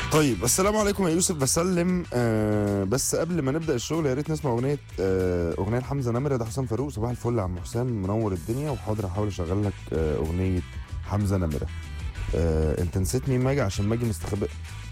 طيب السلام عليكم يا يوسف بسلم آه بس قبل ما نبدا الشغل يا ريت نسمع اغنيه آه اغنيه حمزه نمره ده حسام فاروق صباح الفل يا عم حسام منور الدنيا وحاضر هحاول اشغل لك آه اغنيه حمزه نمره آه انت نسيتني ماجي عشان ماجي مستخبئ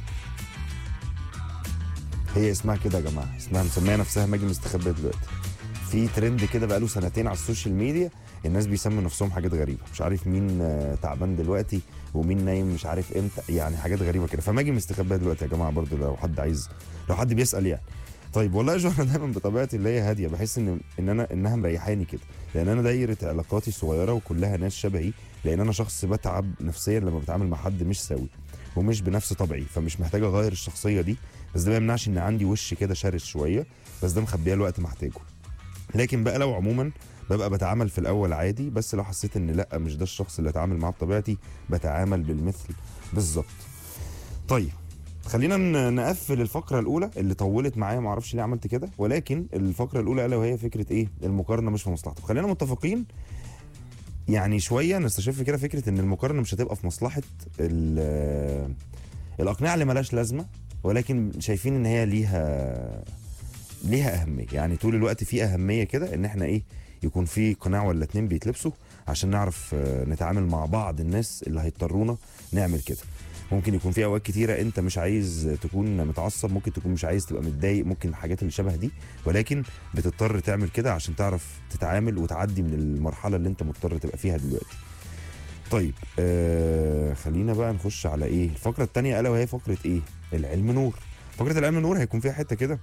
هي اسمها كده يا جماعه اسمها مسميه نفسها ماجي مستخبئ دلوقتي في ترند كده بقاله سنتين على السوشيال ميديا الناس بيسموا نفسهم حاجات غريبه مش عارف مين آه، تعبان دلوقتي ومين نايم مش عارف امتى يعني حاجات غريبه كده فماجي مستخبيه دلوقتي يا جماعه برضو لو حد عايز لو حد بيسال يعني طيب والله يا جو انا دايما بطبيعتي اللي هي هاديه بحس ان ان انا انها مريحاني كده لان انا دايره علاقاتي صغيره وكلها ناس شبهي لان انا شخص بتعب نفسيا لما بتعامل مع حد مش سوي ومش بنفس طبعي فمش محتاج اغير الشخصيه دي بس ده ما يمنعش ان عندي وش كده شرس شويه بس ده مخبيه الوقت محتاجه لكن بقى لو عموما ببقى بتعامل في الاول عادي بس لو حسيت ان لا مش ده الشخص اللي اتعامل معاه بطبيعتي بتعامل بالمثل بالظبط طيب خلينا ن- نقفل الفقره الاولى اللي طولت معايا ما اعرفش ليه عملت كده ولكن الفقره الاولى الا وهي فكره ايه المقارنه مش في مصلحته خلينا متفقين يعني شويه نستشف كده فكره ان المقارنه مش هتبقى في مصلحه ال- الاقنعه اللي ملهاش لازمه ولكن شايفين ان هي ليها ليها اهميه يعني طول الوقت في اهميه كده ان احنا ايه يكون في قناع ولا اتنين بيتلبسوا عشان نعرف آه، نتعامل مع بعض الناس اللي هيضطرونا نعمل كده ممكن يكون في اوقات كتيره انت مش عايز تكون متعصب ممكن تكون مش عايز تبقى متضايق ممكن الحاجات اللي شبه دي ولكن بتضطر تعمل كده عشان تعرف تتعامل وتعدي من المرحله اللي انت مضطر تبقى فيها دلوقتي طيب آه خلينا بقى نخش على ايه الفقره الثانيه الا وهي فقره ايه العلم نور فقره العلم نور هيكون فيها حته كده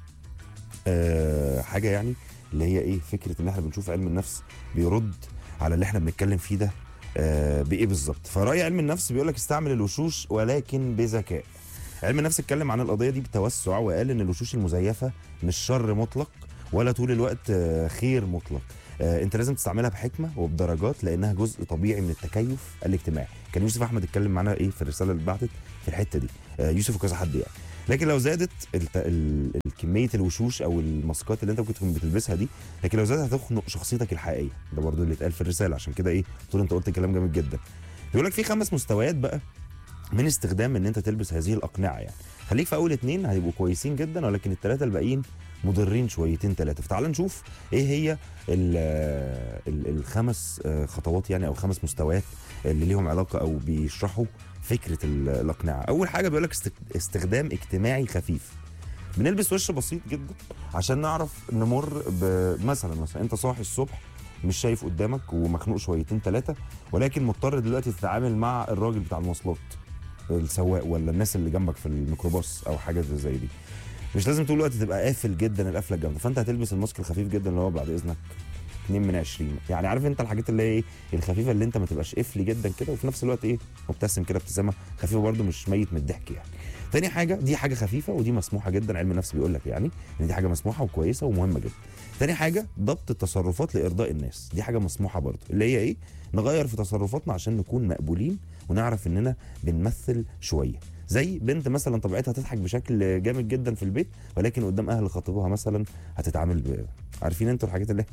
آه حاجه يعني اللي هي ايه فكره ان احنا بنشوف علم النفس بيرد على اللي احنا بنتكلم فيه ده آه بايه بالظبط فراي علم النفس بيقول لك استعمل الوشوش ولكن بذكاء علم النفس اتكلم عن القضيه دي بتوسع وقال ان الوشوش المزيفه مش شر مطلق ولا طول الوقت آه، خير مطلق آه، انت لازم تستعملها بحكمه وبدرجات لانها جزء طبيعي من التكيف الاجتماعي كان يوسف احمد اتكلم معانا ايه في الرساله اللي بعتت في الحته دي آه، يوسف وكذا حد يعني لكن لو زادت الت... ال... ال- كميه الوشوش او الماسكات اللي انت ممكن تكون بتلبسها دي لكن لو زادت هتخنق شخصيتك الحقيقيه ده برضو اللي اتقال في الرساله عشان كده ايه طول انت قلت كلام جامد جدا بيقول لك في خمس مستويات بقى من استخدام ان انت تلبس هذه الاقنعه يعني خليك في اول اتنين هيبقوا كويسين جدا ولكن الثلاثه الباقيين مضرين شويتين ثلاثه فتعال نشوف ايه هي ال ال الخمس آه، خطوات يعني او خمس مستويات اللي ليهم علاقه او بيشرحوا فكره ال- الاقنعه اول حاجه بيقول لك استخدام اجتماعي خفيف بنلبس وش بسيط جدا عشان نعرف نمر بمثلا مثلا انت صاحي الصبح مش شايف قدامك ومخنوق شويتين ثلاثه ولكن مضطر دلوقتي تتعامل مع الراجل بتاع المواصلات السواق ولا الناس اللي جنبك في الميكروباص او حاجه زي دي مش لازم طول الوقت تبقى قافل جدا القفله الجامده فانت هتلبس الماسك الخفيف جدا اللي هو بعد اذنك 2 من 20 يعني عارف انت الحاجات اللي هي ايه الخفيفه اللي انت ما تبقاش قفل جدا كده وفي نفس الوقت ايه مبتسم كده ابتسامه خفيفه برده مش ميت من الضحك يعني تاني حاجه دي حاجه خفيفه ودي مسموحه جدا علم النفس بيقول لك يعني ان دي حاجه مسموحه وكويسه ومهمه جدا تاني حاجه ضبط التصرفات لارضاء الناس دي حاجه مسموحه برضه اللي هي ايه نغير في تصرفاتنا عشان نكون مقبولين ونعرف اننا بنمثل شويه زي بنت مثلا طبيعتها تضحك بشكل جامد جدا في البيت ولكن قدام اهل خطيبها مثلا هتتعامل ب... عارفين انتوا الحاجات اللي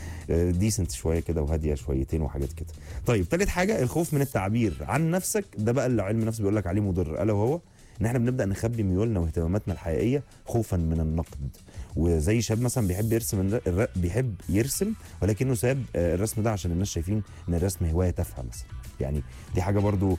ديسنت شويه كده وهاديه شويتين وحاجات كده طيب تالت حاجه الخوف من التعبير عن نفسك ده بقى اللي علم النفس بيقول لك عليه مضر الا وهو ان احنا بنبدا نخبي ميولنا واهتماماتنا الحقيقيه خوفا من النقد وزي شاب مثلا بيحب يرسم الر- الر- بيحب يرسم ولكنه ساب آه، الرسم ده عشان الناس شايفين ان الرسم هوايه تافهه مثلا يعني دي حاجه برضو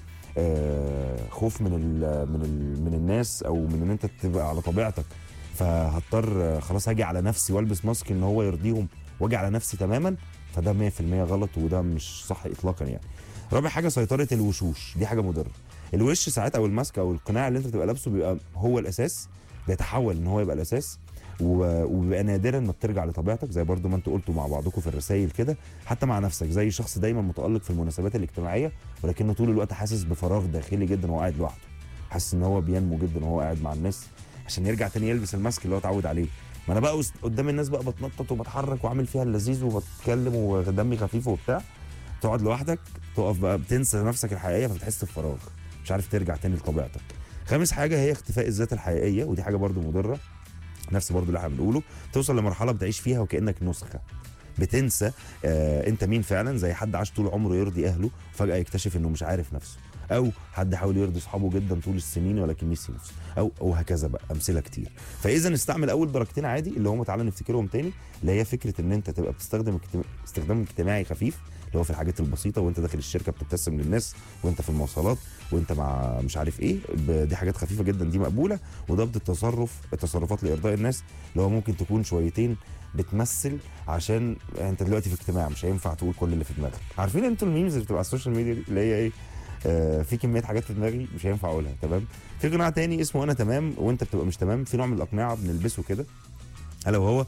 آه، خوف من ال من ال من الناس او من ان انت تبقى على طبيعتك فهضطر آه، خلاص هاجي على نفسي والبس ماسك ان هو يرضيهم واجي على نفسي تماما فده 100% غلط وده مش صح اطلاقا يعني رابع حاجه سيطره الوشوش دي حاجه مضره الوش ساعات او الماسك او القناع اللي انت بتبقى لابسه بيبقى هو الاساس بيتحول ان هو يبقى الاساس و- وبيبقى نادرا ما بترجع لطبيعتك زي برضو ما انتوا قلتوا مع بعضكم في الرسائل كده حتى مع نفسك زي شخص دايما متالق في المناسبات الاجتماعيه ولكنه طول الوقت حاسس بفراغ داخلي جدا وهو قاعد لوحده حاسس ان هو بينمو جدا وهو قاعد مع الناس عشان يرجع تاني يلبس الماسك اللي هو اتعود عليه ما انا بقى وسط- قدام الناس بقى بتنطط وبتحرك وعامل فيها اللذيذ وبتكلم ودمي خفيف وبتاع تقعد لوحدك تقف بقى بتنسى نفسك الحقيقيه فبتحس بفراغ مش عارف ترجع تاني لطبيعتك خامس حاجه هي اختفاء الذات الحقيقيه ودي حاجه برضو مضره نفس برضو اللي احنا بنقوله توصل لمرحله بتعيش فيها وكانك نسخه بتنسى آه انت مين فعلا زي حد عاش طول عمره يرضي اهله وفجاه يكتشف انه مش عارف نفسه او حد حاول يرضي اصحابه جدا طول السنين ولكن نسي نفسه او او هكذا بقى امثله كتير فاذا استعمل اول درجتين عادي اللي هم تعالى نفتكرهم تاني اللي هي فكره ان انت تبقى بتستخدم اجتماع- استخدام اجتماعي خفيف اللي هو في الحاجات البسيطه وانت داخل الشركه بتبتسم للناس وانت في المواصلات وانت مع مش عارف ايه ب- دي حاجات خفيفه جدا دي مقبوله وضبط التصرف التصرفات لارضاء الناس اللي هو ممكن تكون شويتين بتمثل عشان انت دلوقتي في اجتماع مش هينفع تقول كل اللي في دماغك عارفين انتوا الميمز اللي بتبقى على السوشيال ميديا دي اللي هي ايه آه في كميه حاجات في دماغي مش هينفع اقولها تمام في قناع تاني اسمه انا تمام وانت بتبقى مش تمام في نوع من الاقنعه بنلبسه كده الا وهو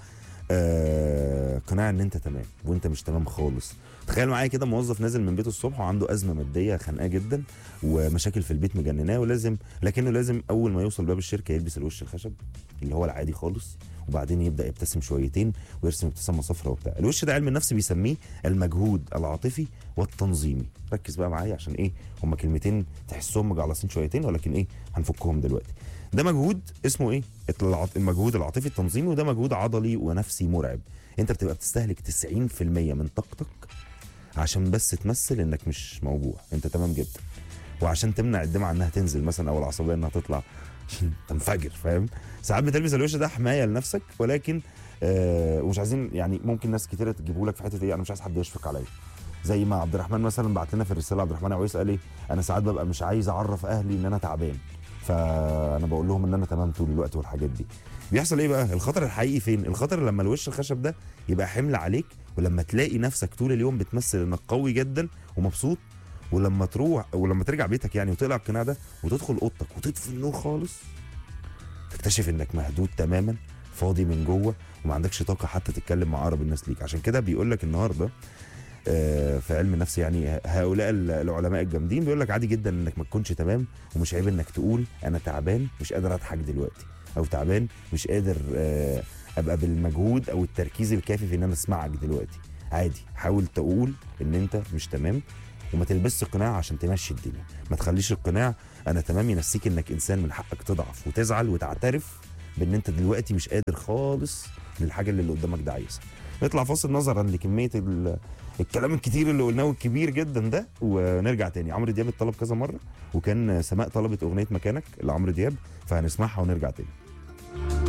آه قناع ان انت تمام وانت مش تمام خالص تخيل معايا كده موظف نازل من بيته الصبح وعنده ازمه ماديه خانقاه جدا ومشاكل في البيت مجنناه ولازم لكنه لازم اول ما يوصل باب الشركه يلبس الوش الخشب اللي هو العادي خالص وبعدين يبدا يبتسم شويتين ويرسم ابتسامه صفراء وبتاع الوش ده علم النفس بيسميه المجهود العاطفي والتنظيمي ركز بقى معايا عشان ايه هما كلمتين تحسهم مجعلصين شويتين ولكن ايه هنفكهم دلوقتي ده مجهود اسمه ايه العط- المجهود العاطفي التنظيمي وده مجهود عضلي ونفسي مرعب انت بتبقى بتستهلك 90% من طاقتك عشان بس تمثل انك مش موجوع انت تمام جدا وعشان تمنع الدمعه انها تنزل مثلا او العصبيه انها تطلع عشان تنفجر فاهم ساعات بتلبس الوش ده حمايه لنفسك ولكن آه ومش عايزين يعني ممكن ناس كتيره تجيبوا لك في حته ايه انا مش عايز حد يشفق عليا زي ما عبد الرحمن مثلا بعت لنا في الرساله عبد الرحمن عويس قال ايه انا ساعات ببقى مش عايز اعرف اهلي ان انا تعبان فانا بقول لهم ان انا تمام طول الوقت والحاجات دي بيحصل ايه بقى الخطر الحقيقي فين الخطر لما الوش الخشب ده يبقى حمل عليك ولما تلاقي نفسك طول اليوم بتمثل انك قوي جدا ومبسوط ولما تروح ولما ترجع بيتك يعني وتقلع القناع ده وتدخل اوضتك وتطفي النور خالص تكتشف انك مهدود تماما فاضي من جوه وما عندكش طاقه حتى تتكلم مع اقرب الناس ليك عشان كده بيقول لك النهارده آه، في علم النفس يعني هؤلاء ال- العلماء الجامدين بيقول لك عادي جدا انك ما تكونش تمام ومش عيب انك تقول انا تعبان مش قادر اضحك دلوقتي او تعبان مش قادر آه، ابقى بالمجهود او التركيز الكافي في ان انا اسمعك دلوقتي عادي حاول تقول ان انت مش تمام وما تلبسش قناع عشان تمشي الدنيا ما تخليش القناع انا تمام ينسيك انك انسان من حقك تضعف وتزعل وتعترف بان انت دلوقتي مش قادر خالص للحاجه اللي, اللي قدامك ده عايزها نطلع فاصل نظرا لكميه ال- الكلام الكتير اللي قلناه الكبير جدا ده ونرجع تاني عمرو دياب اتطلب كذا مره وكان سماء طلبت اغنيه مكانك لعمرو دياب فهنسمعها ونرجع تاني